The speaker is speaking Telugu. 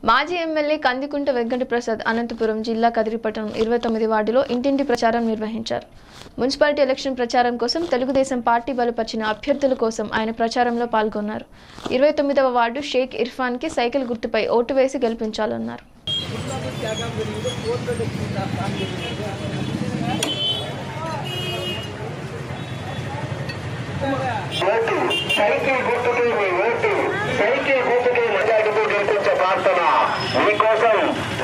మాజీ ఎమ్మెల్యే కందికుంట వెంకటప్రసాద్ అనంతపురం జిల్లా కదిరిపట్నం ఇరవై తొమ్మిది వార్డులో ఇంటింటి ప్రచారం నిర్వహించారు మున్సిపాలిటీ ఎలక్షన్ ప్రచారం కోసం తెలుగుదేశం పార్టీ బలపరిచిన అభ్యర్థుల కోసం ఆయన ప్రచారంలో పాల్గొన్నారు ఇరవై తొమ్మిదవ వార్డు షేక్ ఇర్ఫాన్కి సైకిల్ గుర్తుపై ఓటు వేసి గెలిపించాలన్నారు ఓటు సైకిల్ గుర్తుకు మీ ఓటు సైకిల్ గుర్తుకు మెజార్టీతో గెలిపించే ప్రార్థన మీకోసం